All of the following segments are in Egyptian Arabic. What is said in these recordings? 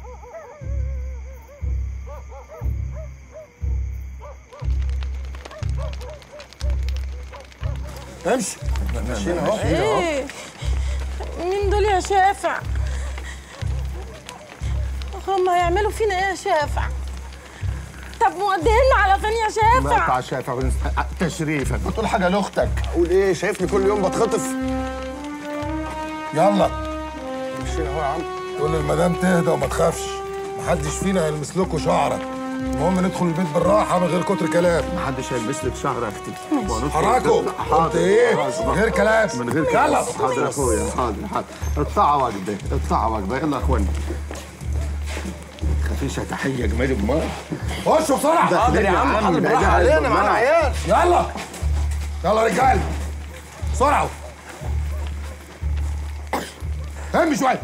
امشي ماشيين اهو ايه مين دول يا شافع هم هيعملوا فينا ايه يا شافع طب مودينا على فين يا شافع مقطع شافع تشريفك بتقول حاجه لاختك اقول ايه شايفني كل يوم بتخطف يلا مشينا اهو يا عم تقول للمدام تهدى وما تخافش محدش فينا هيلمس لكم شعرك المهم ندخل البيت بالراحه من غير كتر كلام محدش هيلبس لك شعر يا اختي حركوا قلت ايه من غير كلام من غير كلام يلا حاضر يا اخويا حاضر حاضر اطلعوا وجبه اطلعوا وجبه يلا يا اخوانا خفيشه تحيه جمال امال خشوا بسرعه حاضر يا عم حاضر بالراحه علينا معانا عيال يلا يلا رجال بسرعه هم شويه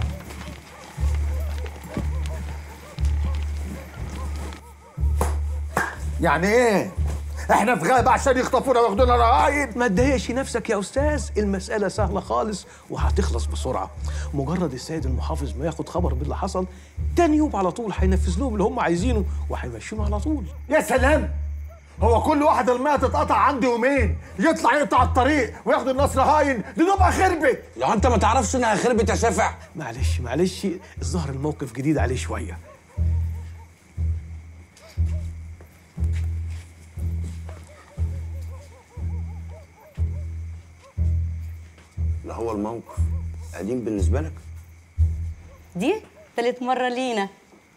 يعني ايه؟ احنا في غابه عشان يخطفونا وياخدونا رهاين ما تضايقش نفسك يا استاذ المساله سهله خالص وهتخلص بسرعه مجرد السيد المحافظ ما ياخد خبر باللي حصل تاني يوم على طول هينفذ لهم اللي هم عايزينه وهيمشيهم على طول يا سلام هو كل واحد المية تتقطع عنده يومين يطلع يقطع الطريق وياخد الناس رهاين دي نبقى خربت لو انت ما تعرفش انها خربت يا شافع معلش معلش الظاهر الموقف جديد عليه شويه لا هو الموقف قديم بالنسبه لك دي تالت مرة لينا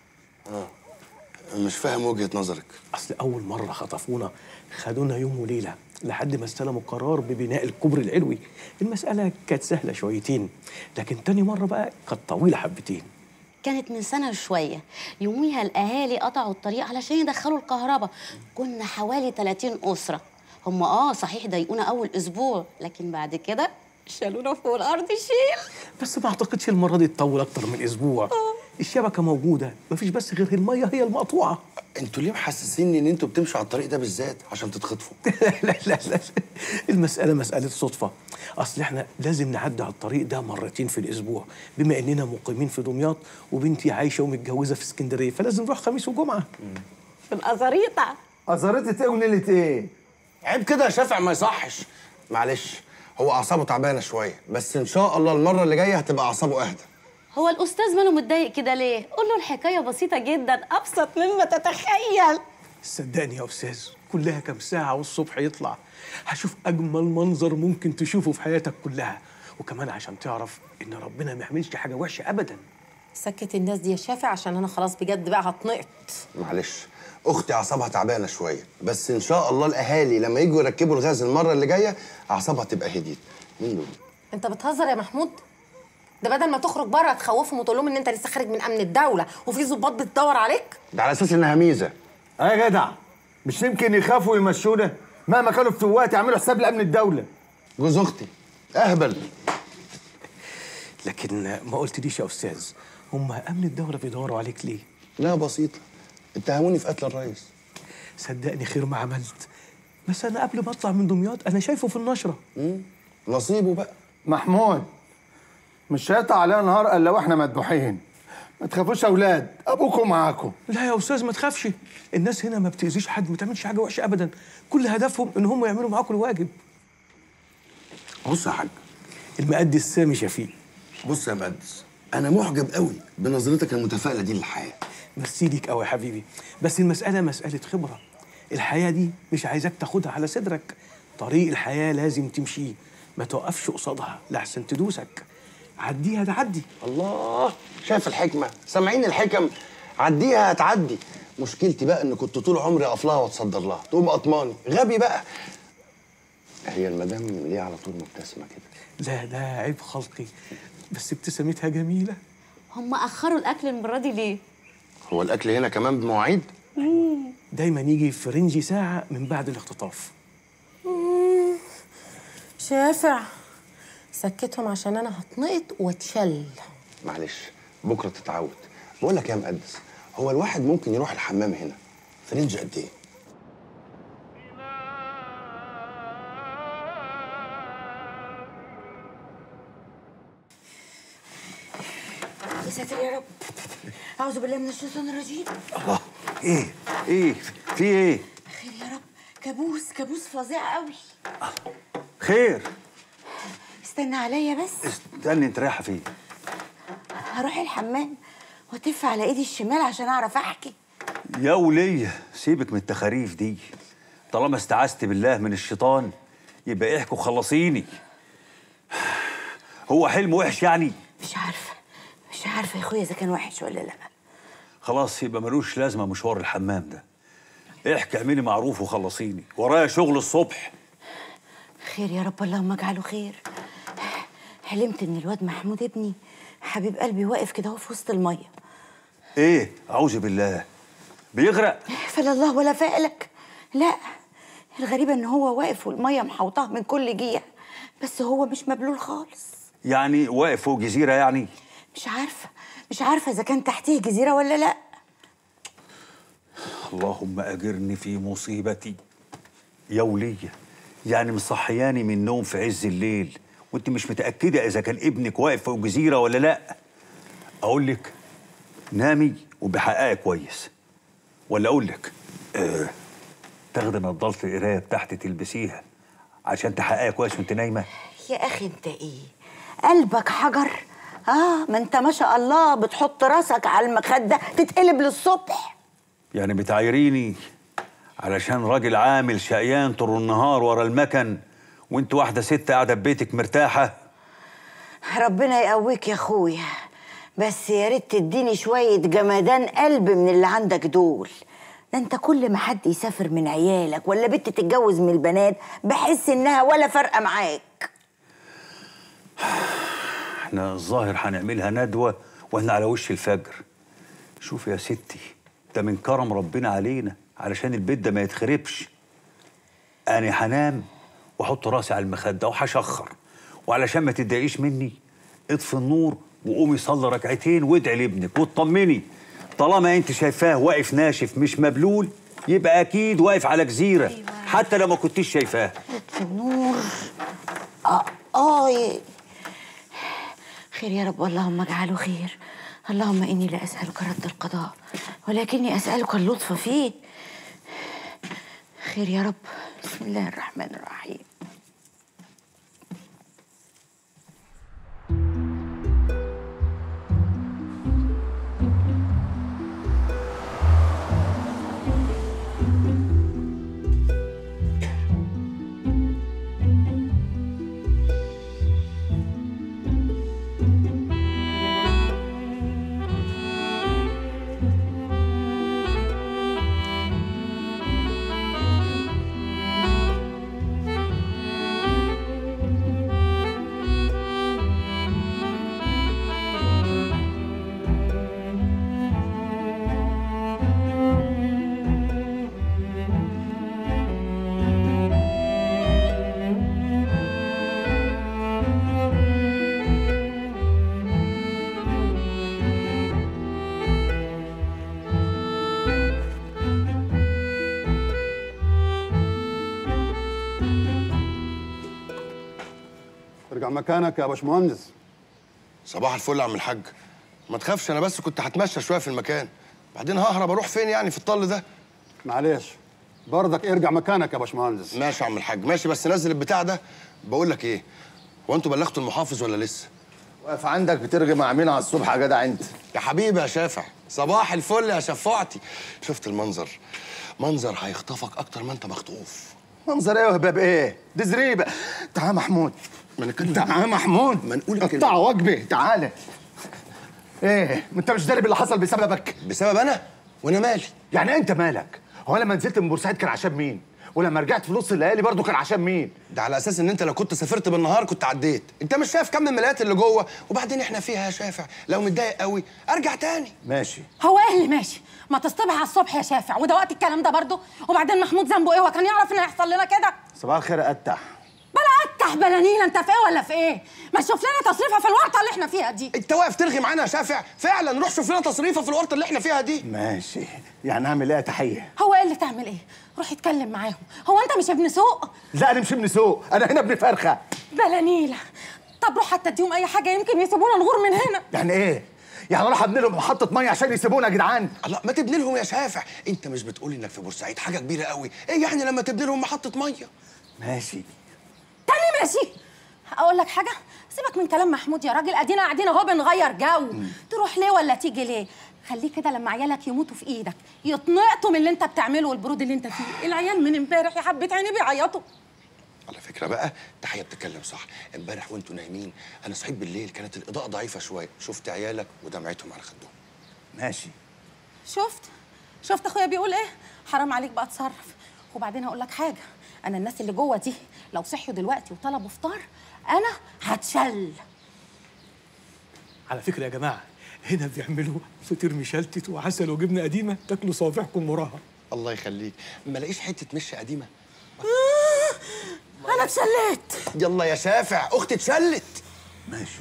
مش فاهم وجهه نظرك اصل اول مره خطفونا خدونا يوم وليله لحد ما استلموا قرار ببناء الكوبري العلوي المساله كانت سهله شويتين لكن تاني مره بقى كانت طويله حبتين كانت من سنة شوية يوميها الأهالي قطعوا الطريق علشان يدخلوا الكهرباء كنا حوالي 30 أسرة هم آه صحيح ضايقونا أول أسبوع لكن بعد كده شالونا فوق الأرض شيل بس ما اعتقدش المره دي تطول اكتر من اسبوع الشبكه موجوده مفيش بس غير الميه هي المقطوعه انتوا ليه محسسيني ان انتوا بتمشوا على الطريق ده بالذات عشان تتخطفوا لا لا لا المسألة مسألة صدفة أصل إحنا لازم نعدي على الطريق ده مرتين في الأسبوع بما إننا مقيمين في دمياط وبنتي عايشة ومتجوزة في اسكندرية فلازم نروح خميس وجمعة في الأزاريطة أزارتة إيه ونيلة إيه؟ عيب كده يا شافع ما يصحش معلش هو اعصابه تعبانه شويه بس ان شاء الله المره اللي جايه هتبقى اعصابه اهدى هو الأستاذ ماله متضايق كده ليه؟ قول له الحكاية بسيطة جدا أبسط مما تتخيل صدقني يا أستاذ كلها كام ساعة والصبح يطلع هشوف أجمل منظر ممكن تشوفه في حياتك كلها وكمان عشان تعرف إن ربنا ما يعملش حاجة وحشة أبدا سكت الناس دي يا شافع عشان انا خلاص بجد بقى هتنقط معلش اختي اعصابها تعبانه شويه بس ان شاء الله الاهالي لما يجوا يركبوا الغاز المره اللي جايه اعصابها تبقى هديت مين دول انت بتهزر يا محمود ده بدل ما تخرج بره تخوفهم وتقول لهم ان انت لسه خارج من امن الدوله وفي ظباط بتدور عليك ده على اساس انها ميزه أه يا جدع مش يمكن يخافوا يمشونا مهما كانوا فتوات يعملوا حساب لأمن الدولة جوز اختي اهبل لكن ما قلتليش يا أستاذ هم أمن الدولة بيدوروا عليك ليه؟ لا بسيطه اتهموني في قتل الرئيس صدقني خير ما عملت بس أنا قبل ما أطلع من دمياط أنا شايفه في النشرة نصيبه بقى محمود مش هيقطع علينا نهار الا واحنا مذبوحين ما تخافوش يا اولاد ابوكم معاكم لا يا استاذ ما تخافش الناس هنا ما بتاذيش حد ما بتعملش حاجه وحشه ابدا كل هدفهم ان هم يعملوا معاكم الواجب بص يا حاج المقدس السامي شفيق بص يا مقدس انا معجب قوي بنظرتك المتفائله دي للحياه ميرسي ليك قوي يا حبيبي بس المساله مساله خبره الحياه دي مش عايزاك تاخدها على صدرك طريق الحياه لازم تمشيه ما توقفش قصادها لحسن تدوسك عديها تعدي الله شايف الحكمه سامعين الحكم عديها هتعدي مشكلتي بقى ان كنت طول عمري اقف لها واتصدر لها تقوم قطماني غبي بقى هي المدام ليه على طول مبتسمه كده لا ده عيب خلقي بس ابتسامتها جميله هم أخروا الأكل المرة دي ليه؟ هو الاكل هنا كمان بمواعيد دايما يجي في رينج ساعه من بعد الاختطاف شافع سكتهم عشان انا هتنقط واتشل معلش بكره تتعود بقول لك يا مقدس هو الواحد ممكن يروح الحمام هنا في رينج قد ايه يا ساتر يا رب اعوذ بالله من الشيطان الرجيم الله ايه ايه في ايه خير يا رب كابوس كابوس فظيع قوي خير استنى عليا بس استني انت رايحه فين هروح الحمام واتف على ايدي الشمال عشان اعرف احكي يا وليه سيبك من التخاريف دي طالما استعذت بالله من الشيطان يبقى احكي وخلصيني هو حلم وحش يعني مش عارفه مش عارفه يا اخويا اذا كان وحش ولا لا خلاص يبقى ملوش لازمه مشوار الحمام ده احكي اعملي معروف وخلصيني ورايا شغل الصبح خير يا رب اللهم اجعله خير حلمت ان الواد محمود ابني حبيب قلبي واقف كده اهو في وسط الميه ايه اعوذ بالله بيغرق فلا الله ولا فعلك لا الغريبة ان هو واقف والمية محوطاه من كل جهة بس هو مش مبلول خالص يعني واقف فوق جزيره يعني مش عارفة مش عارفة اذا كان تحتيه جزيرة ولا لا اللهم اجرني في مصيبتي يا وليه يعني مصحياني من النوم في عز الليل وانت مش متاكده اذا كان ابنك واقف فوق جزيره ولا لا اقول لك نامي وبحقها كويس ولا اقول لك آه تاخدي نضاره القرايه بتاعتي تلبسيها عشان تحققها كويس وانت نايمه يا اخي انت ايه قلبك حجر اه ما انت ما شاء الله بتحط راسك على المخدة تتقلب للصبح يعني بتعايريني علشان راجل عامل شقيان طول النهار ورا المكن وانت واحده ست قاعده في بيتك مرتاحه ربنا يقويك يا اخويا بس يا ريت تديني شوية جمدان قلب من اللي عندك دول ده انت كل ما حد يسافر من عيالك ولا بنت تتجوز من البنات بحس انها ولا فارقة معاك احنا الظاهر هنعملها ندوه واحنا على وش الفجر شوف يا ستي ده من كرم ربنا علينا علشان البيت ده ما يتخربش انا هنام واحط راسي على المخده وهشخر وعلشان ما تتضايقيش مني اطفي النور وقومي صلي ركعتين وادعي لابنك واطمني طالما انت شايفاه واقف ناشف مش مبلول يبقى اكيد واقف على جزيره حتى لو ما كنتيش شايفاه في النور اه اه ي- خير يا رب اللهم اجعله خير اللهم اني لا اسالك رد القضاء ولكني اسالك اللطف فيه خير يا رب بسم الله الرحمن الرحيم ارجع مكانك يا باشمهندس صباح الفل يا عم الحاج ما تخافش انا بس كنت هتمشى شويه في المكان بعدين ههرب اروح فين يعني في الطل ده معلش برضك ارجع مكانك يا باشمهندس ماشي يا عم الحاج ماشي بس نزل البتاع ده بقول لك ايه هو انتوا بلغتوا المحافظ ولا لسه واقف عندك بترغي مع مين على الصبح يا جدع انت يا حبيبي يا شافع صباح الفل يا شفاعتي شفت المنظر منظر هيخطفك اكتر ما انت مخطوف منظر ايه وهباب ايه دي زريبه تعال يا محمود ما نتكلم تعال يا محمود ما نقول الكلمة. قطع وجبه تعالى ايه ما انت مش داري باللي حصل بسببك بسبب انا وانا مالي يعني انت مالك هو لما نزلت من بورسعيد كان عشان مين ولما رجعت في نص الليالي برضه كان عشان مين ده على اساس ان انت لو كنت سافرت بالنهار كنت عديت انت مش شايف كم الملايات اللي جوه وبعدين احنا فيها يا شافع لو متضايق قوي ارجع تاني ماشي هو ايه اللي ماشي ما تصطبح على الصبح يا شافع وده وقت الكلام ده برضه وبعدين محمود ذنبه ايه هو كان يعرف ان هيحصل لنا كده صباح الخير يا قتح بلا اتح بلا نيله انت في ايه ولا في ايه ما تشوف لنا تصريفه في الورطه اللي احنا فيها دي انت واقف ترغي معانا يا شافع فعلا روح شوف لنا تصريفه في الورطه اللي احنا فيها دي ماشي يعني اعمل ايه يا تحيه هو ايه اللي تعمل ايه روح اتكلم معاهم هو انت مش ابن سوق لا انا مش ابن سوق انا هنا ابن فرخه بلا نيله طب روح حتى اديهم اي حاجه يمكن يسيبونا نغور من هنا يعني ايه يعني راح ابني لهم محطه ميه عشان يسيبونا يا جدعان الله ما تبني لهم يا شافع انت مش بتقول انك في بورسعيد حاجه كبيره قوي ايه يعني لما تبني لهم محطه ميه ماشي تاني ماشي اقول لك حاجه سيبك من كلام محمود يا راجل ادينا قاعدين اهو بنغير جو تروح ليه ولا تيجي ليه خليه كده لما عيالك يموتوا في ايدك يتنقطوا من اللي انت بتعمله والبرود اللي انت فيه العيال من امبارح يا حبه عيني بيعيطوا على فكره بقى تحيه بتتكلم صح امبارح وانتوا نايمين انا صحيت بالليل كانت الاضاءه ضعيفه شويه شفت عيالك ودمعتهم على خدهم ماشي شفت شفت اخويا بيقول ايه حرام عليك بقى اتصرف وبعدين هقول لك حاجه انا الناس اللي جوه دي لو صحيوا دلوقتي وطلبوا فطار انا هتشل على فكره يا جماعه هنا بيعملوا فطير مشلتت وعسل وجبنه قديمه تاكلوا صوابعكم وراها الله يخليك ما لاقيش حته مشه قديمه انا اتشليت يلا يا شافع اختي اتشلت ماشي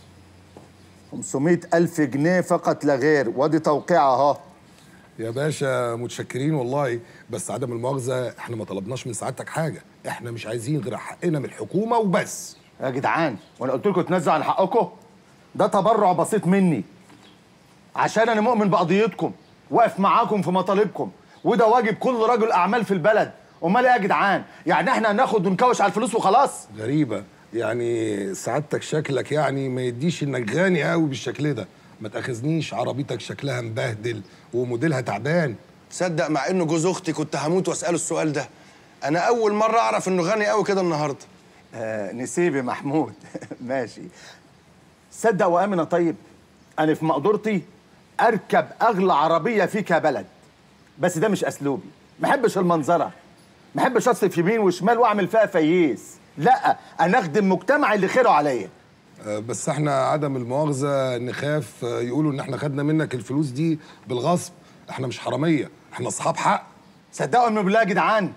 500 ألف جنيه فقط لا غير وادي توقيعها اهو يا باشا متشكرين والله بس عدم المؤاخذه احنا ما طلبناش من سعادتك حاجه احنا مش عايزين غير حقنا من الحكومه وبس يا جدعان وانا قلت لكم تنزلوا عن حقكم ده تبرع بسيط مني عشان انا مؤمن بقضيتكم واقف معاكم في مطالبكم وده واجب كل رجل اعمال في البلد امال ايه يا جدعان يعني احنا هناخد ونكوش على الفلوس وخلاص غريبه يعني سعادتك شكلك يعني ما يديش انك غني قوي بالشكل ده ما تاخذنيش عربيتك شكلها مبهدل وموديلها تعبان تصدق مع انه جوز اختي كنت هموت واساله السؤال ده انا اول مره اعرف انه غني قوي كده النهارده آه نسيبي محمود ماشي صدق وامنه طيب انا في مقدورتي اركب اغلى عربيه فيك يا بلد بس ده مش اسلوبي ما احبش المنظره ما احبش اصرف يمين وشمال واعمل فيها فييس لا انا اخدم مجتمع اللي خيره عليا آه، بس احنا عدم المؤاخذه نخاف آه، يقولوا ان احنا خدنا منك الفلوس دي بالغصب احنا مش حراميه احنا اصحاب حق صدقوا انه بالله يا جدعان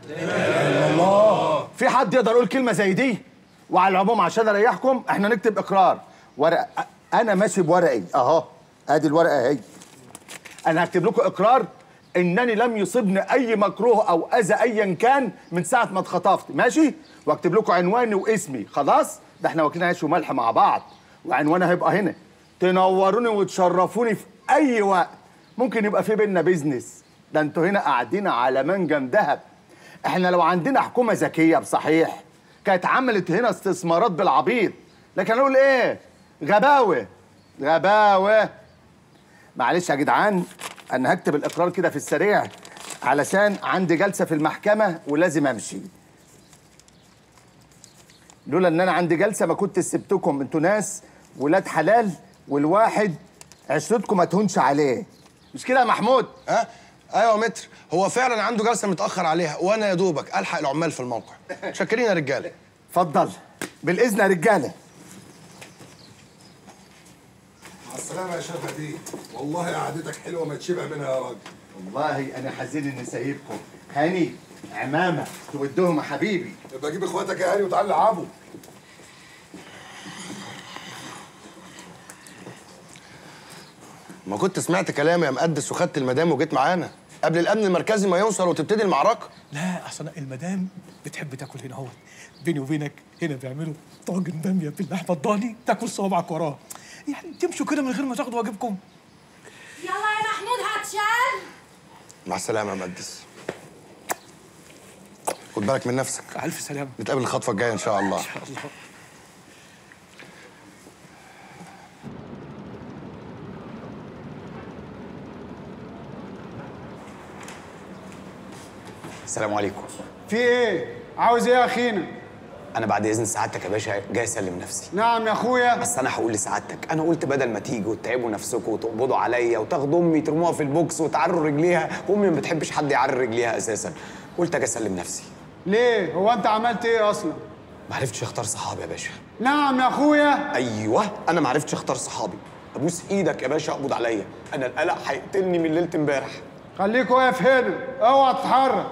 الله في حد يقدر يقول كلمه زي دي وعلى العموم عشان اريحكم احنا نكتب اقرار ورق انا ماشي بورقي اهو ادي الورقه اهي انا هكتب لكم اقرار انني لم يصبني اي مكروه او اذى ايا كان من ساعه ما اتخطفت ماشي واكتب لكم عنواني واسمي خلاص ده احنا واكلين عيش وملح مع بعض وعنواني هيبقى هنا تنوروني وتشرفوني في اي وقت ممكن يبقى في بينا بيزنس ده انتوا هنا قاعدين على منجم ذهب احنا لو عندنا حكومه ذكيه بصحيح كانت عملت هنا استثمارات بالعبيط لكن اقول ايه غباوه غباوه معلش يا جدعان انا هكتب الاقرار كده في السريع علشان عندي جلسه في المحكمه ولازم امشي لولا ان انا عندي جلسه ما كنت سبتكم انتوا ناس ولاد حلال والواحد عشرتكم ما تهونش عليه مش كده يا محمود ها ايوه يا متر هو فعلا عنده جلسه متاخر عليها وانا يا دوبك الحق العمال في الموقع شاكرين يا رجاله اتفضل بالاذن يا رجاله مع السلامه يا شافع دي والله قعدتك حلوه ما تشبع منها يا راجل والله انا حزين اني سايبكم هاني عمامه تودهم يا حبيبي يبقى جيب اخواتك يا هاني وتعالى العبوا ما كنت سمعت كلامي يا مقدس وخدت المدام وجيت معانا قبل الامن المركزي ما يوصل وتبتدي المعركه لا اصل المدام بتحب تاكل هنا اهو بيني وبينك هنا بيعملوا طاجن باميه باللحمه الضاني تاكل صوابعك وراه يعني تمشوا كده من غير ما تاخدوا واجبكم يلا يا محمود هتشل مع السلامه يا مقدس خد بالك من نفسك الف سلامه نتقابل الخطوه الجايه ان شاء الله ان شاء الله السلام عليكم في ايه؟ عاوز ايه يا اخينا؟ انا بعد اذن سعادتك يا باشا جاي اسلم نفسي نعم يا اخويا بس انا هقول لسعادتك انا قلت بدل ما تيجوا وتتعبوا نفسكم وتقبضوا عليا وتاخدوا امي ترموها في البوكس وتعروا رجليها وامي ما بتحبش حد يعري رجليها اساسا قلت اجي اسلم نفسي ليه؟ هو انت عملت ايه اصلا؟ ما عرفتش اختار صحابي يا باشا نعم يا اخويا ايوه انا ما عرفتش اختار صحابي ابوس ايدك يا باشا اقبض عليا انا القلق هيقتلني من ليله امبارح خليك واقف هنا اوعى تتحرك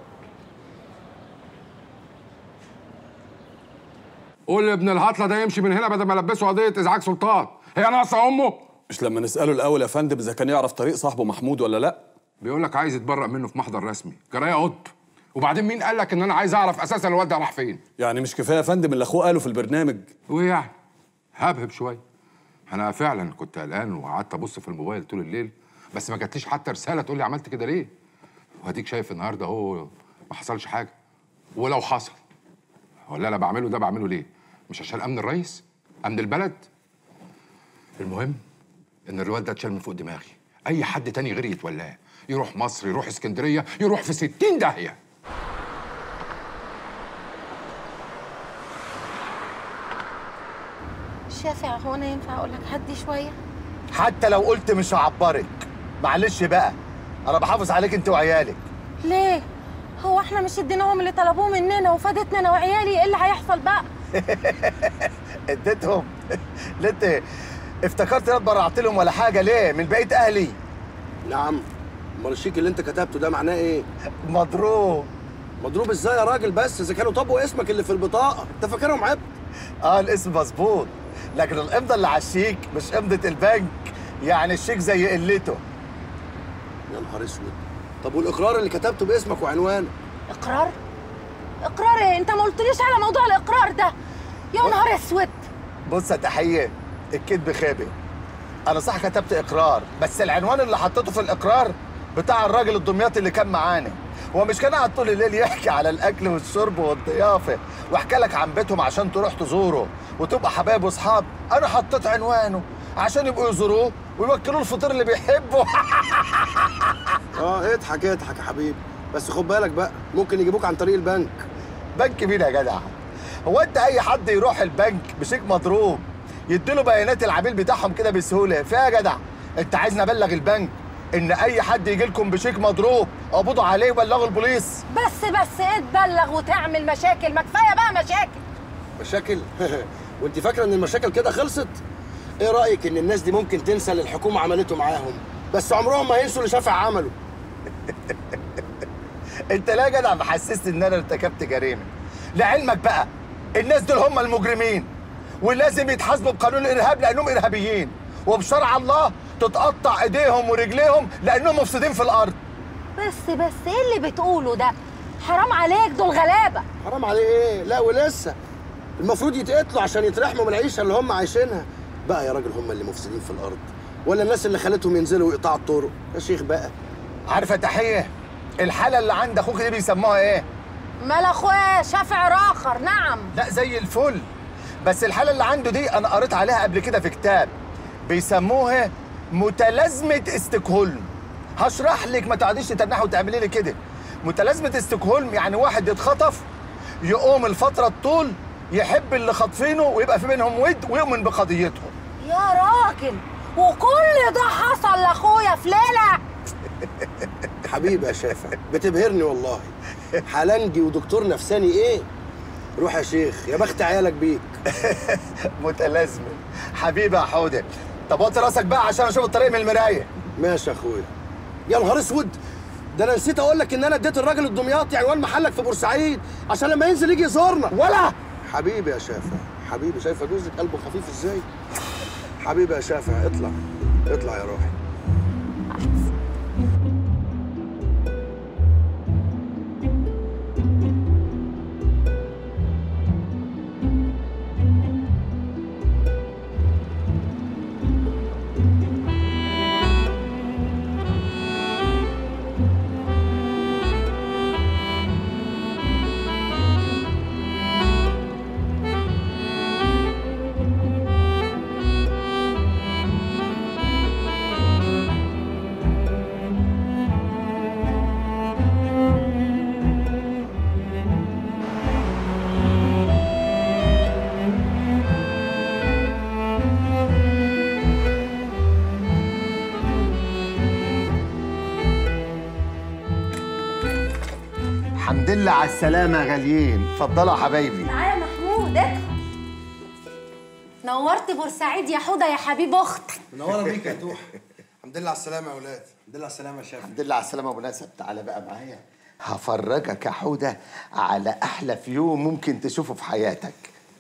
قول لابن الهطله ده يمشي من هنا بدل ما البسه قضيه ازعاج سلطان هي ناقصه امه مش لما نسأله الأول يا فندم إذا كان يعرف طريق صاحبه محمود ولا لأ؟ بيقول لك عايز يتبرأ منه في محضر رسمي جرايه قط وبعدين مين قال لك ان انا عايز اعرف اساسا الواد ده راح فين يعني مش كفاية يا فندم اللي أخوه قاله في البرنامج وايه يعني هبهب شويه انا فعلا كنت قلقان وقعدت ابص في الموبايل طول الليل بس ما جاتليش حتى رساله تقول لي عملت كده ليه وهديك شايف النهارده اهو ما حصلش حاجه ولو حصل هو اللي انا بعمله ده بعمله ليه مش عشان امن الرئيس امن البلد المهم ان الرواد ده اتشال من فوق دماغي اي حد تاني غيري يتولاه يروح مصر يروح اسكندريه يروح في ستين داهيه شافع هو انا ينفع اقول لك هدي شويه حتى لو قلت مش هعبرك معلش بقى انا بحافظ عليك انت وعيالك ليه هو احنا مش اديناهم اللي طلبوه مننا وفادتنا انا وعيالي ايه اللي هيحصل بقى اديتهم ليه انت افتكرت انا اتبرعت لهم ولا حاجه ليه من بقيه اهلي نعم امال الشيك اللي انت كتبته ده معناه ايه مضروب مضروب ازاي يا راجل بس اذا كانوا طبقوا اسمك اللي في البطاقه انت فاكرهم عبد اه الاسم مظبوط لكن الامضه اللي على الشيك مش امضه البنك يعني الشيك زي قلته يا نهار اسود طب والاقرار اللي كتبته باسمك وعنوانك اقرار اقرار ايه انت ما قلتليش على موضوع الاقرار ده يا نهار اسود بص يا تحيه الكذب خابئ انا صح كتبت اقرار بس العنوان اللي حطيته في الاقرار بتاع الراجل الدمياطي اللي كان معانا هو مش كان قاعد طول الليل يحكي على الاكل والشرب والضيافه وحكى لك عن بيتهم عشان تروح تزوره وتبقى حبايب واصحاب انا حطيت عنوانه عشان يبقوا يزوروه ويوكلوه الفطير اللي بيحبه اه اضحك اضحك يا حبيبي بس خد بالك بقى ممكن يجيبوك عن طريق البنك بنك مين يا جدع هو انت اي حد يروح البنك بشيك مضروب يديله بيانات العميل بتاعهم كده بسهوله فيها يا جدع انت عايزني ابلغ البنك ان اي حد يجي لكم بشيك مضروب قبضوا عليه وبلغوا البوليس بس بس ايه تبلغ وتعمل مشاكل ما كفايه بقى مشاكل مشاكل وانت فاكره ان المشاكل كده خلصت ايه رايك ان الناس دي ممكن تنسى اللي الحكومه عملته معاهم بس عمرهم ما هينسوا اللي شافع عمله انت لا يا جدع محسست ان انا ارتكبت جريمه لعلمك بقى الناس دول هم المجرمين ولازم يتحاسبوا بقانون الارهاب لانهم ارهابيين وبشرع الله تتقطع ايديهم ورجليهم لانهم مفسدين في الارض بس بس ايه اللي بتقوله ده حرام عليك دول غلابه حرام عليه ايه لا ولسه المفروض يتقتلوا عشان يترحموا من العيشه اللي هم عايشينها بقى يا راجل هم اللي مفسدين في الارض ولا الناس اللي خلتهم ينزلوا ويقطعوا الطرق يا شيخ بقى عارفه تحيه الحاله اللي عند اخوك دي بيسموها ايه مال اخويا شافع راخر نعم لا زي الفل بس الحاله اللي عنده دي انا قريت عليها قبل كده في كتاب بيسموها متلازمه استكهولم هشرح لك ما تقعديش تتنحي وتعملي لي كده متلازمه استكهولم يعني واحد يتخطف يقوم الفتره الطول يحب اللي خاطفينه ويبقى في بينهم ود ويؤمن بقضيتهم يا راجل وكل ده حصل لاخويا في ليله حبيبي يا شافع بتبهرني والله حلنجي ودكتور نفساني ايه روح يا شيخ يا بخت عيالك بيك متلازمه حبيبي يا حوده طب وطي راسك بقى عشان اشوف الطريق من المرايه ماشي يا اخويا يا نهار اسود ده انا نسيت اقول لك ان انا اديت الراجل الدمياطي عنوان محلك في بورسعيد عشان لما ينزل يجي يزورنا ولا حبيبي يا شافع حبيبي شايفه جوزك قلبه خفيف ازاي حبيبي يا شافع اطلع اطلع يا روحي الحمد لله على السلامه يا غاليين اتفضلوا يا حبايبي معايا محمود ادخل نورت بورسعيد يا حوده يا حبيب اختك منوره بيك يا توح الحمد لله على السلامه يا اولاد الحمد لله على السلامه يا شافع الحمد لله على السلامه ابو نسب تعالى بقى معايا هفرجك يا حوده على احلى فيو ممكن تشوفه في حياتك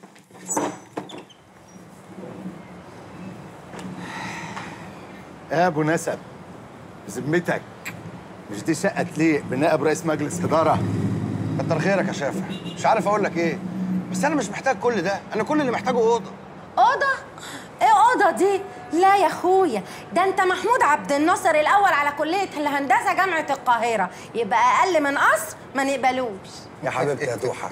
يا ابو نسب بذمتك مش دي شقه تليق بنائب رئيس مجلس اداره كتر خيرك يا شافع مش عارف اقول لك ايه بس انا مش محتاج كل ده انا كل اللي محتاجه اوضه اوضه ايه الاوضه دي لا يا اخويا ده انت محمود عبد الناصر الاول على كليه الهندسه جامعه القاهره يبقى اقل من قصر ما نقبلوش يا حبيبتي يا توحه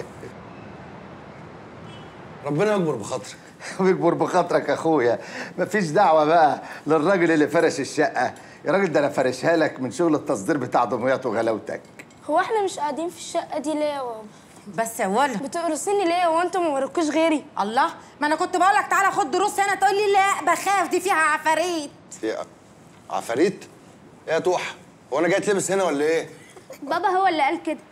ربنا يكبر بخاطرك بيكبر بخاطرك يا اخويا مفيش دعوه بقى للراجل اللي فرش الشقه يا راجل ده انا فرشها لك من شغل التصدير بتاع دمياط وغلاوتك هو احنا مش قاعدين في الشقه دي ليه يا بابا بس يا ولا بتقرصني ليه هو انتوا ما وراكوش غيري الله ما انا كنت بقول لك تعالى خد دروس هنا تقول لي لا بخاف دي فيها عفاريت ايه عفاريت يا توحه هو انا جاي اتلبس هنا ولا ايه بابا هو اللي قال كده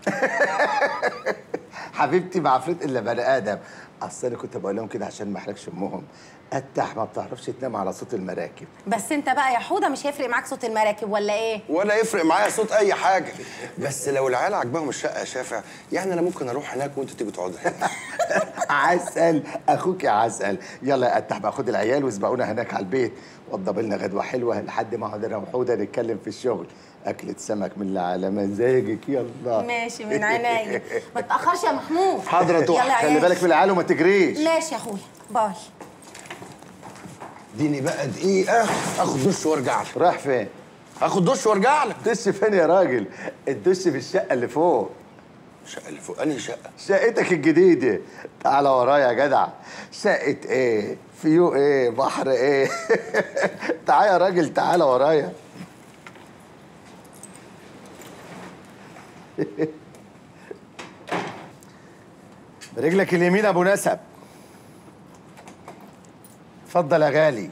حبيبتي ما عفريت الا بني ادم اصل انا كنت بقول لهم كده عشان ما احرجش امهم التح ما بتعرفش تنام على صوت المراكب بس انت بقى يا حوده مش هيفرق معاك صوت المراكب ولا ايه ولا يفرق معايا صوت اي حاجه بس لو العيال عجباهم الشقه يا شافع يعني انا ممكن اروح هناك وانت تيجي تقعدي هنا عسل اخوك يا عسل يلا يا اتح بقى خد العيال واسبقونا هناك على البيت وضب لنا غدوه حلوه لحد ما اقعد انا وحوده نتكلم في الشغل اكلة سمك من اللي على مزاجك يلا ماشي من عينيا ما تاخرش يا محمود حاضر يا يلا توحة خلي عيال. بالك من العيال وما تجريش ماشي يا اخويا باي اديني بقى دقيقه اخد دش وارجع لك رايح فين اخد دش وارجع لك دش فين يا راجل الدش في الشقه اللي فوق الشقه اللي فوق انهي شقه شقتك الجديدة تعالى ورايا يا جدع شقة ايه فيو ايه بحر ايه تعالى يا راجل تعالى ورايا برجلك اليمين ابو نسب اتفضل يا غالي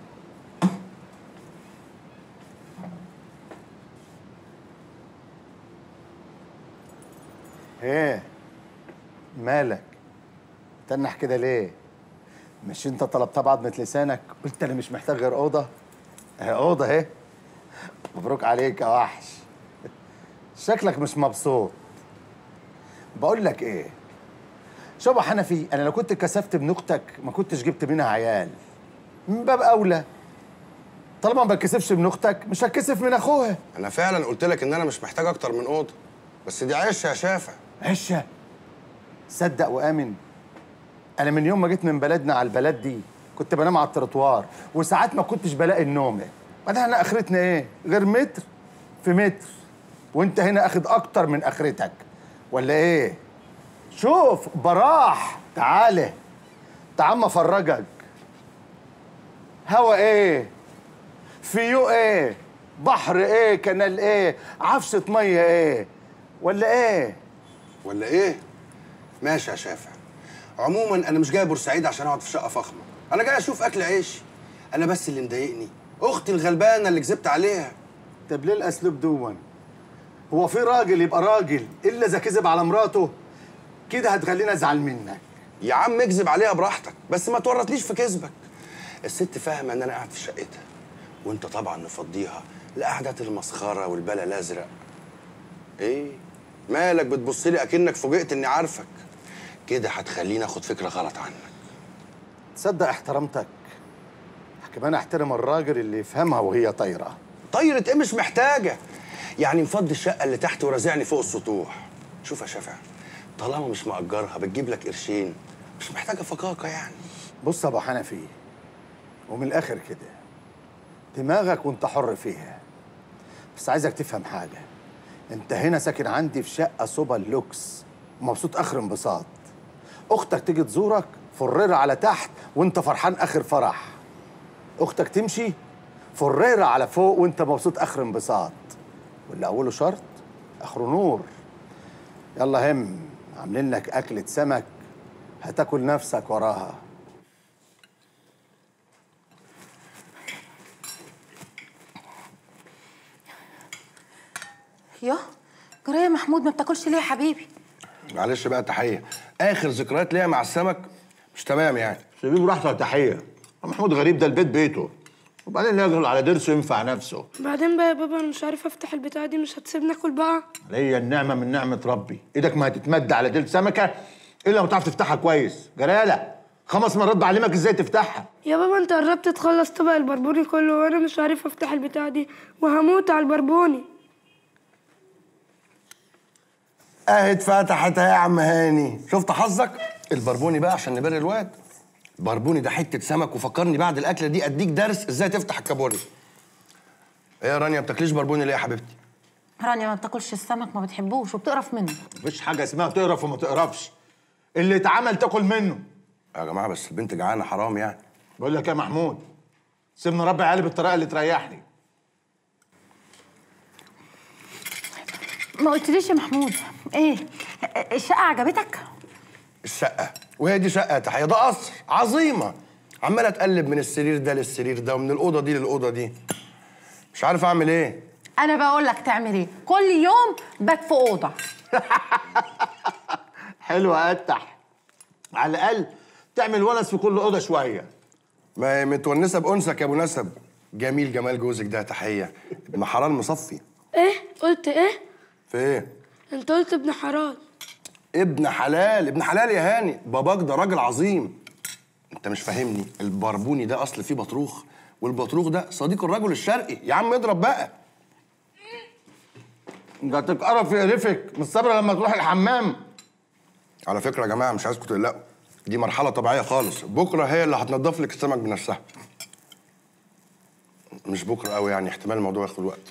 ايه مالك تنح كده ليه مش انت طلبتها بعضمة لسانك قلت انا مش محتاج غير اوضه اهي اوضه اهي مبروك عليك يا وحش شكلك مش مبسوط بقول لك ايه شوف يا حنفي انا لو كنت كسفت ابن اختك ما كنتش جبت منها عيال من باب اولى طالما ما بتكسفش ابن اختك مش هتكسف من اخوها انا فعلا قلت لك ان انا مش محتاج اكتر من اوضه بس دي عشه يا شافع عشه صدق وامن انا من يوم ما جيت من بلدنا على البلد دي كنت بنام على التروتوار وساعات ما كنتش بلاقي النوم بعدين احنا اخرتنا ايه غير متر في متر وانت هنا اخد اكتر من اخرتك ولا ايه شوف براح تعالى تعال ما افرجك هوا ايه فيو ايه بحر ايه كنال ايه عفسة مية ايه ولا ايه ولا ايه ماشي يا شافع عموما انا مش جاي بورسعيد عشان اقعد في شقه فخمه انا جاي اشوف اكل عيشي انا بس اللي مضايقني اختي الغلبانه اللي كذبت عليها طب ليه الاسلوب دون هو في راجل يبقى راجل الا اذا كذب على مراته كده هتخليني ازعل منك يا عم اكذب عليها براحتك بس ما تورطليش في كذبك الست فاهمه ان انا قاعد في شقتها وانت طبعا مفضيها لقعدة المسخره والبلا الازرق ايه مالك بتبص لي اكنك فوجئت اني عارفك كده هتخليني اخد فكره غلط عنك تصدق احترمتك كمان احترم الراجل اللي يفهمها وهي طايره طايره ايه مش محتاجه يعني مفضي الشقه اللي تحت ورازعني فوق السطوح شوف يا شافع طالما مش مأجرها بتجيب لك قرشين مش محتاجه فقاقه يعني بص يا ابو حنفي ومن الاخر كده دماغك وانت حر فيها بس عايزك تفهم حاجه انت هنا ساكن عندي في شقه سوبر لوكس ومبسوط اخر انبساط اختك تيجي تزورك فريرة على تحت وانت فرحان اخر فرح اختك تمشي فريرة على فوق وانت مبسوط اخر انبساط واللي اوله شرط اخره نور يلا هم عاملين لك اكلة سمك هتاكل نفسك وراها يا جرى يا محمود ما بتاكلش ليه يا حبيبي معلش بقى تحيه اخر ذكريات ليا مع السمك مش تمام يعني سيبيه براحته يا تحيه محمود غريب ده البيت بيته وبعدين يجري على ضرسه ينفع نفسه بعدين بقى يا بابا انا مش عارف افتح البتاعه دي مش هتسيبني اكل بقى هي النعمه من نعمه ربي ايدك ما هتتمد على ديل سمكه الا لو تعرف تفتحها كويس جلاله خمس مرات بعلمك ازاي تفتحها يا بابا انت قربت تخلص طبق البربوني كله وانا مش عارف افتح البتاعه دي وهموت على البربوني اهي اتفتحت يا عم هاني شفت حظك البربوني بقى عشان نبر الواد بربوني ده حته سمك وفكرني بعد الاكله دي اديك درس ازاي تفتح الكابوريا ايه يا رانيا ما بتاكليش بربوني ليه يا حبيبتي رانيا ما بتاكلش السمك ما بتحبوش وبتقرف منه مفيش حاجه اسمها تقرف وما تقرفش اللي اتعمل تاكل منه يا جماعه بس البنت جعانه حرام يعني بقول لك يا محمود سيبني ربي عيالي بالطريقه اللي تريحني ما قلتليش يا محمود ايه الشقه عجبتك الشقه وهي دي شقه تحيه ده قصر عظيمه عماله اتقلب من السرير ده للسرير ده ومن الاوضه دي للاوضه دي مش عارف اعمل ايه انا بقول لك تعمل ايه كل يوم بات في اوضه حلو اتح على الاقل تعمل ونس في كل اوضه شويه ما هي متونسه بانسك يا ابو نسب جميل جمال جوزك ده تحيه ابن حلال مصفي ايه قلت ايه في ايه انت قلت ابن حرام ابن حلال ابن حلال يا هاني باباك ده راجل عظيم انت مش فاهمني البربوني ده اصل فيه بطروخ والبطروخ ده صديق الرجل الشرقي يا عم اضرب بقى انت هتتقرف يقرفك مش صابره لما تروح الحمام على فكره يا جماعه مش عايزكم تقلقوا دي مرحله طبيعيه خالص بكره هي اللي هتنضف لك السمك بنفسها مش بكره قوي يعني احتمال الموضوع ياخد وقت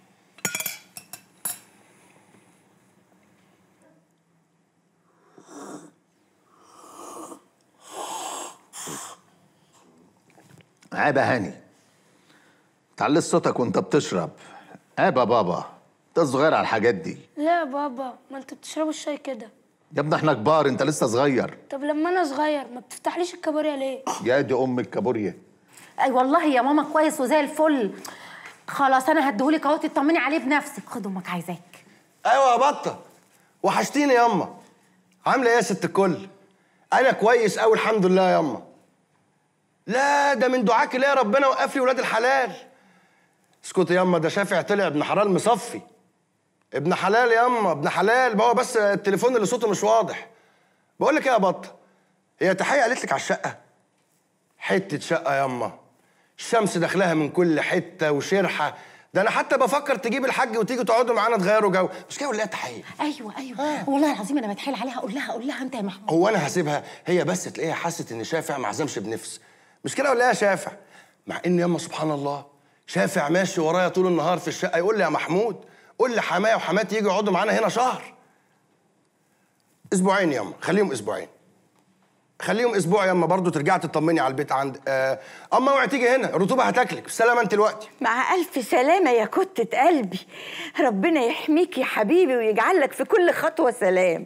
عيب يا هاني تعلي صوتك وانت بتشرب عيب يا بابا انت صغير على الحاجات دي لا يا بابا ما انت بتشربوا الشاي كده يا ابني احنا كبار انت لسه صغير طب لما انا صغير ما بتفتحليش الكابوريا ليه يا دي ام الكابوريا اي والله يا ماما كويس وزي الفل خلاص انا هديهولك اهو تطمني عليه بنفسك خد امك عايزاك ايوه يا بطه وحشتيني ياما عامله ايه يا ست الكل انا كويس قوي الحمد لله ياما لا ده من دعاك ليا ربنا وقف لي ولاد الحلال اسكتي ياما ده شافع طلع ابن حلال مصفي ابن حلال ياما ابن حلال ما هو بس التليفون اللي صوته مش واضح بقول لك ايه يا بطه هي تحيه قالت لك على الشقه حته شقه ياما الشمس داخلها من كل حته وشرحه ده انا حتى بفكر تجيب الحاج وتيجي تقعدوا معانا تغيروا جو مش كده ولا تحيه ايوه ايوه والله العظيم انا بتحايل عليها قول لها قول لها انت يا محمود هو انا هسيبها هي بس تلاقيها حست ان شافع ما عزمش بنفس مش كده ولا إيه يا شافع مع ان ياما سبحان الله شافع ماشي ورايا طول النهار في الشقه يقول لي يا محمود قول لي حماية وحماتي يجوا يقعدوا معانا هنا شهر اسبوعين ياما خليهم اسبوعين خليهم اسبوع ياما برضو ترجعي تطمني على البيت عند آه اما اوعي تيجي هنا الرطوبه هتاكلك بالسلامه انت دلوقتي مع ألف سلامة يا كتة قلبي ربنا يحميك يا حبيبي ويجعل لك في كل خطوة سلام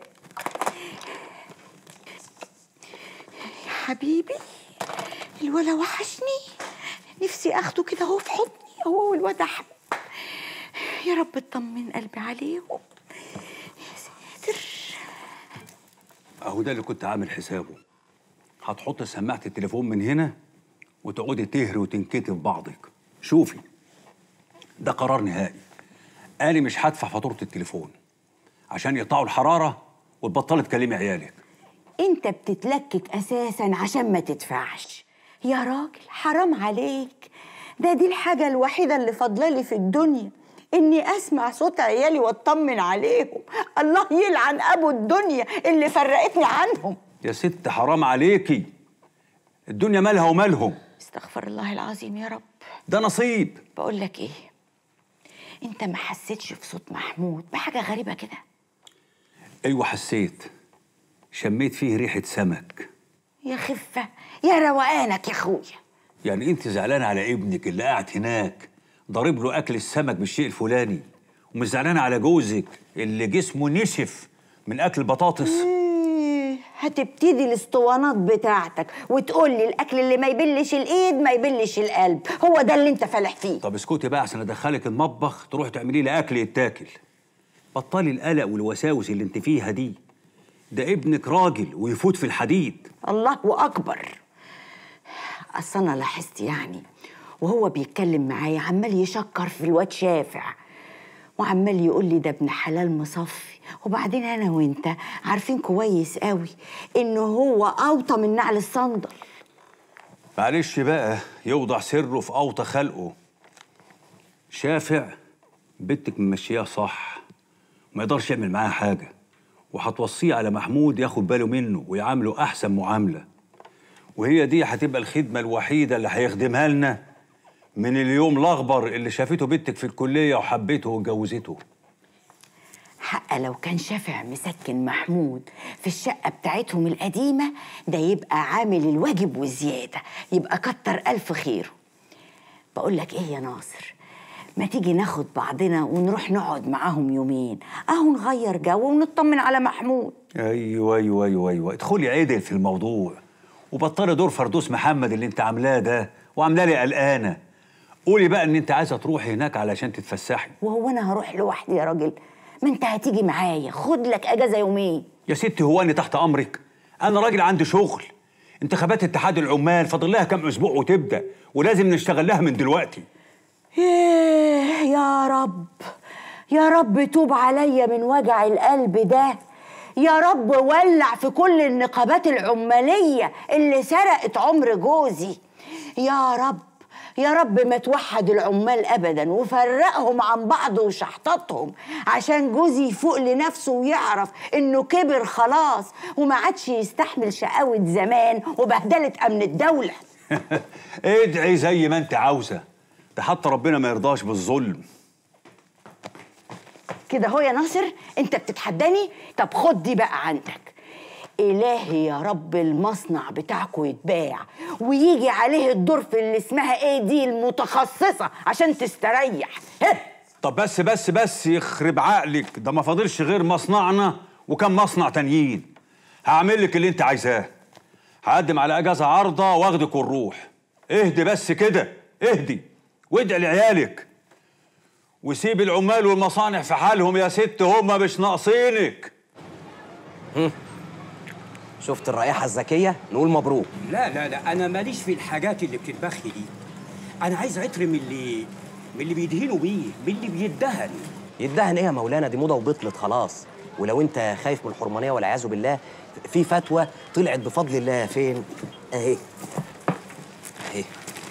يا حبيبي الولا وحشني نفسي اخده كده اهو في حضني هو والواد احمد يا رب اطمن قلبي عليهم يا ساتر اهو ده اللي كنت عامل حسابه هتحط سماعة التليفون من هنا وتقعدي تهري وتنكتي في بعضك شوفي ده قرار نهائي انا مش هدفع فاتورة التليفون عشان يقطعوا الحرارة وتبطلي تكلمي عيالك انت بتتلكك اساسا عشان ما تدفعش يا راجل حرام عليك ده دي الحاجة الوحيدة اللي فاضلالي في الدنيا اني اسمع صوت عيالي واطمن عليهم الله يلعن ابو الدنيا اللي فرقتني عنهم يا ست حرام عليكي الدنيا مالها ومالهم استغفر الله العظيم يا رب ده نصيب بقول لك ايه انت ما حسيتش في صوت محمود بحاجة غريبة كده ايوه حسيت شميت فيه ريحة سمك يا خفة يا روقانك يا اخويا يعني انت زعلانة على ابنك اللي قاعد هناك ضارب له اكل السمك بالشيء الفلاني ومش زعلانة على جوزك اللي جسمه نشف من اكل البطاطس إيه، هتبتدي الاسطوانات بتاعتك وتقول لي الاكل اللي ما يبلش الايد ما يبلش القلب هو ده اللي انت فالح فيه طب اسكتي بقى عشان ادخلك المطبخ تروحي تعملي لي اكل يتاكل بطلي القلق والوساوس اللي انت فيها دي ده ابنك راجل ويفوت في الحديد الله اكبر اصل انا لاحظت يعني وهو بيتكلم معايا عمال يشكر في الواد شافع وعمال يقول لي ده ابن حلال مصفي وبعدين انا وانت عارفين كويس قوي انه هو اوطى من نعل الصندل معلش بقى يوضع سره في اوطى خلقه شافع بنتك ممشياه صح ما يقدرش يعمل معاها حاجه وهتوصيه على محمود ياخد باله منه ويعامله احسن معامله وهي دي هتبقى الخدمة الوحيدة اللي هيخدمها لنا من اليوم الأخبر اللي شافته بنتك في الكلية وحبته واتجوزته حق لو كان شافع مسكن محمود في الشقة بتاعتهم القديمة ده يبقى عامل الواجب وزيادة يبقى كتر ألف خيره بقول لك إيه يا ناصر ما تيجي ناخد بعضنا ونروح نقعد معاهم يومين أهو نغير جو ونطمن على محمود ايوه ايوه ايوه ايوه ادخلي عدل في الموضوع وبطلي دور فردوس محمد اللي انت عاملاه ده وعامله لي قلقانه قولي بقى ان انت عايزه تروحي هناك علشان تتفسحي وهو أنا هروح لوحدي يا راجل ما أنت هتيجي معايا خد لك أجازة يومين يا ستي هو انا تحت امرك انا راجل عندي شغل انتخابات اتحاد العمال فاضل لها كام اسبوع وتبدا ولازم نشتغل لها من دلوقتي إيه يا رب يا رب توب عليا من وجع القلب ده يا رب ولع في كل النقابات العمالية اللي سرقت عمر جوزي يا رب يا رب ما توحد العمال ابدا وفرقهم عن بعض وشحططهم عشان جوزي يفوق لنفسه ويعرف انه كبر خلاص وما عادش يستحمل شقاوة زمان وبهدلة امن الدولة ادعي زي ما انت عاوزه ده حتى ربنا ما يرضاش بالظلم كده هو يا ناصر انت بتتحداني طب خد دي بقى عندك إلهي يا رب المصنع بتاعكم يتباع ويجي عليه الدور في اللي اسمها ايه دي المتخصصة عشان تستريح ها طب بس بس بس يخرب عقلك ده ما فاضلش غير مصنعنا وكم مصنع تانيين هعمل لك اللي انت عايزاه هقدم على اجازه عارضه واخدك ونروح اهدي بس كده اهدي وادعي لعيالك وسيب العمال والمصانع في حالهم يا ست هم مش ناقصينك شفت الرائحة الذكية؟ نقول مبروك لا لا لا انا ماليش في الحاجات اللي بتتبخ دي انا عايز عطر من اللي من اللي بيدهنوا بيه من اللي بيدهن يدهن ايه يا مولانا دي موضة وبطلت خلاص ولو انت خايف من الحرمانية والعياذ بالله في فتوى طلعت بفضل الله فين؟ اهي اهي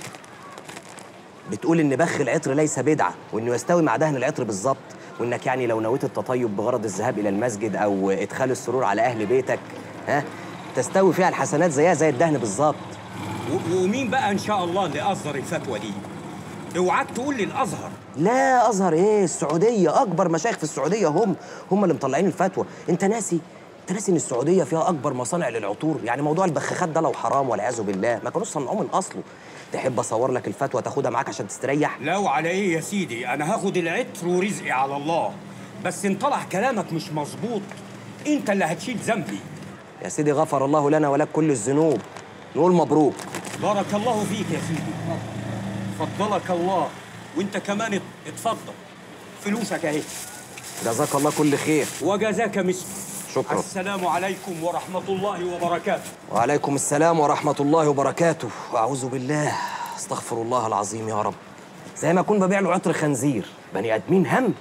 بتقول ان بخ العطر ليس بدعة وانه يستوي مع دهن العطر بالظبط وانك يعني لو نويت التطيب بغرض الذهاب الى المسجد او ادخال السرور على اهل بيتك ها تستوي فيها الحسنات زيها زي الدهن بالظبط و- ومين بقى ان شاء الله اللي اصدر الفتوى دي اوعاك تقول لي الازهر لا ازهر ايه السعوديه اكبر مشايخ في السعوديه هم هم اللي مطلعين الفتوى انت ناسي انت ناسي ان السعوديه فيها اكبر مصانع للعطور يعني موضوع البخاخات ده لو حرام والعياذ بالله ما كانوش صنعوه من اصله تحب اصور لك الفتوى تاخدها معاك عشان تستريح لو على ايه يا سيدي انا هاخد العطر ورزقي على الله بس ان طلع كلامك مش مظبوط انت اللي هتشيل ذنبي يا سيدي غفر الله لنا ولك كل الذنوب نقول مبروك بارك الله فيك يا سيدي فضلك الله وانت كمان ات- اتفضل فلوسك اهي جزاك الله كل خير وجزاك مثل شكرا السلام عليكم ورحمة الله وبركاته وعليكم السلام ورحمة الله وبركاته أعوذ بالله استغفر الله العظيم يا رب زي ما أكون ببيع له عطر خنزير بني آدمين هم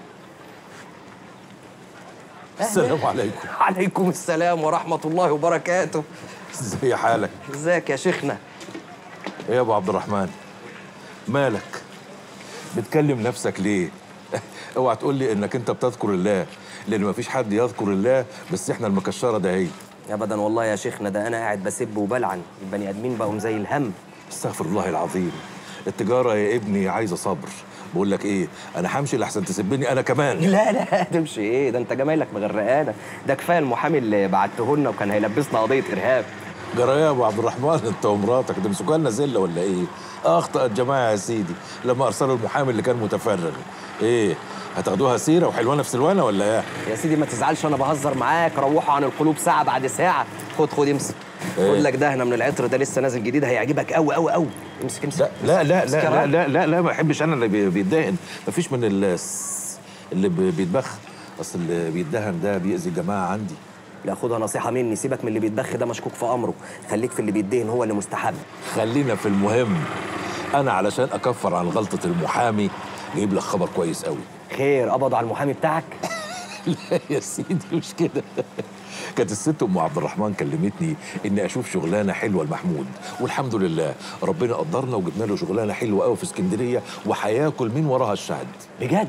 السلام عليكم عليكم السلام ورحمة الله وبركاته ازي حالك ازيك يا شيخنا ايه يا ابو عبد الرحمن مالك بتكلم نفسك ليه اوعى تقول لي انك انت بتذكر الله لان مفيش حد يذكر الله بس احنا المكشره ده هي ابدا والله يا شيخنا ده انا قاعد بسب وبلعن البني ادمين بقوا زي الهم استغفر الله العظيم التجاره يا ابني عايزه صبر بقول لك ايه انا همشي لحسن تسبني انا كمان لا لا تمشي ايه ده انت جمايلك مغرقانه ده كفايه المحامي اللي بعته لنا وكان هيلبسنا قضيه ارهاب جرى يا ابو عبد الرحمن انت ومراتك تمسكوا لنا زله ولا ايه اخطا الجماعه يا سيدي لما ارسلوا المحامي اللي كان متفرغ ايه هتاخدوها سيره وحلوانه في سلوانه ولا ايه يا سيدي ما تزعلش انا بهزر معاك روحوا عن القلوب ساعه بعد ساعه خد خد امسك إيه؟ خد لك دهنه من العطر ده لسه نازل جديد هيعجبك قوي قوي قوي امسك امسك لا لا امسك لا يا لا راجل. لا لا, لا ما بحبش انا اللي بي- بيتدهن مفيش من ال- الس- اللي بي- بيتبخ اصل اللي بيتدهن ده بيأذي الجماعه عندي لا خدها نصيحه مني سيبك من اللي بيتبخ ده مشكوك في امره خليك في اللي بيدهن هو اللي مستحب خلينا في المهم انا علشان اكفر عن غلطه المحامي جايب لك خبر كويس قوي خير قبضوا على المحامي بتاعك لا يا سيدي مش كده كانت الست ام عبد الرحمن كلمتني اني اشوف شغلانه حلوه لمحمود والحمد لله ربنا قدرنا وجبنا له شغلانه حلوه قوي في اسكندريه وهياكل من وراها الشهد بجد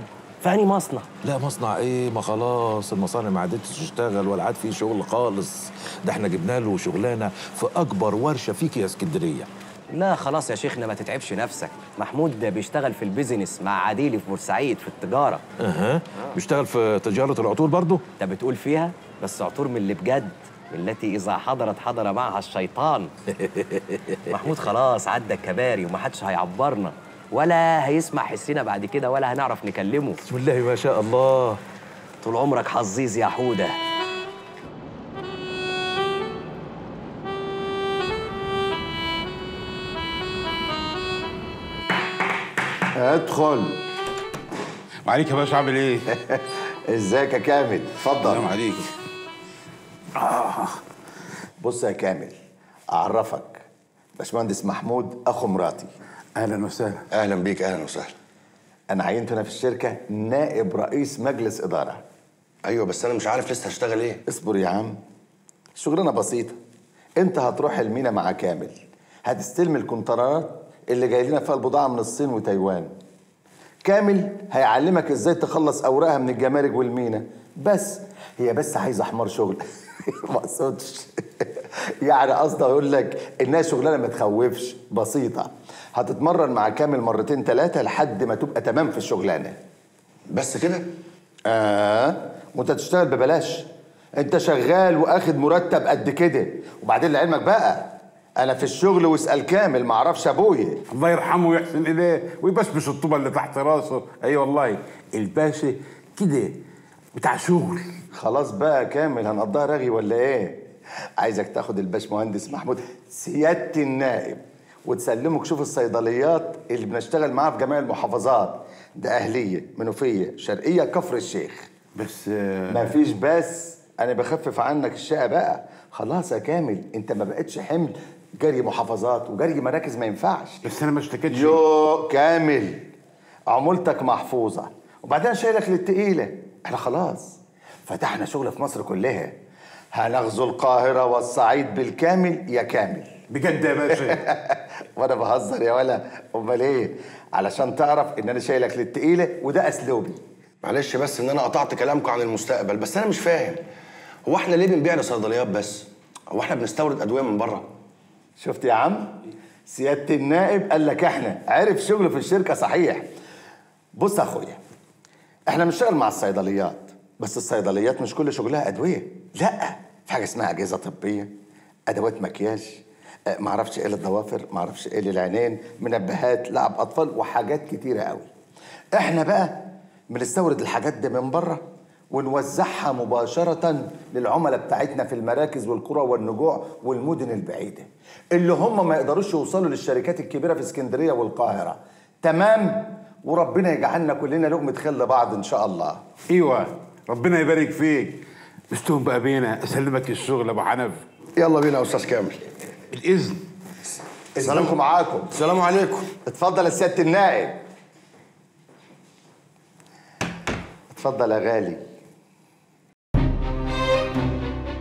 فاني مصنع لا مصنع ايه ما خلاص المصانع ما عادتش تشتغل ولا عاد في شغل خالص ده احنا جبنا له شغلانه في اكبر ورشه فيك يا اسكندريه لا خلاص يا شيخنا ما تتعبش نفسك محمود بيشتغل في البيزنس مع عديلي في بورسعيد في التجاره اها بيشتغل في تجاره العطور برضه انت بتقول فيها بس عطور من اللي بجد التي اذا حضرت حضر معها الشيطان محمود خلاص عدى الكباري ومحدش هيعبرنا ولا هيسمع حسنا بعد كده ولا هنعرف نكلمه بسم الله ما شاء الله طول عمرك حظيظ يا حوده ادخل وعليك يا باشا عامل ايه؟ ازيك يا كامل اتفضل السلام عليك آه. بص يا كامل اعرفك باشمهندس محمود اخو مراتي اهلا وسهلا اهلا بيك اهلا وسهلا انا عينته هنا في الشركه نائب رئيس مجلس اداره ايوه بس انا مش عارف لسه هشتغل ايه اصبر يا عم شغلانه بسيطه انت هتروح المينا مع كامل هتستلم الكونترات اللي جاي لنا فيها البضاعه من الصين وتايوان كامل هيعلمك ازاي تخلص اوراقها من الجمارك والمينا بس هي بس عايزه حمار شغل ما اقصدش يعني قصدي اقول لك انها شغلانه ما تخوفش بسيطه هتتمرن مع كامل مرتين ثلاثه لحد ما تبقى تمام في الشغلانه بس كده اه وانت تشتغل ببلاش انت شغال واخد مرتب قد كده وبعدين لعلمك بقى انا في الشغل واسال كامل ما اعرفش ابويا الله يرحمه ويحسن اليه ويبشبش الطوبه اللي تحت راسه اي والله الباشا كده بتاع شغل خلاص بقى كامل هنقضيها رغي ولا ايه عايزك تاخد الباش مهندس محمود سياده النائب وتسلمه كشوف الصيدليات اللي بنشتغل معاها في جميع المحافظات ده اهليه منوفيه شرقيه كفر الشيخ بس مفيش بس انا بخفف عنك الشقه بقى خلاص يا كامل انت ما بقتش حمل جري محافظات وجري مراكز ما ينفعش بس انا ما اشتكيتش يو كامل عمولتك محفوظه وبعدين شايلك للتقيله احنا خلاص فتحنا شغل في مصر كلها هنغزو القاهره والصعيد بالكامل يا كامل بجد يا باشا وانا بهزر يا ولا امال ايه علشان تعرف ان انا شايلك للتقيله وده اسلوبي معلش بس ان انا قطعت كلامكم عن المستقبل بس انا مش فاهم هو احنا ليه بنبيع لصيدليات بس هو احنا بنستورد ادويه من بره شفت يا عم سياده النائب قال لك احنا عرف شغله في الشركه صحيح بص يا اخويا احنا بنشتغل مع الصيدليات بس الصيدليات مش كل شغلها ادويه لا في حاجه اسمها اجهزه طبيه ادوات مكياج آه، معرفش ايه للضوافر معرفش ايه للعينين منبهات لعب اطفال وحاجات كتيره قوي احنا بقى بنستورد الحاجات دي من بره ونوزعها مباشرة للعملاء بتاعتنا في المراكز والقرى والنجوع والمدن البعيدة اللي هم ما يقدروش يوصلوا للشركات الكبيرة في اسكندرية والقاهرة تمام وربنا يجعلنا كلنا لقمة خل لبعض إن شاء الله ايوه ربنا يبارك فيك مستوهم بقى بينا اسلمك الشغل يا ابو حنف يلا بينا يا استاذ كامل الاذن سلامكم معاكم السلام عليكم اتفضل يا سيادة النائب اتفضل يا غالي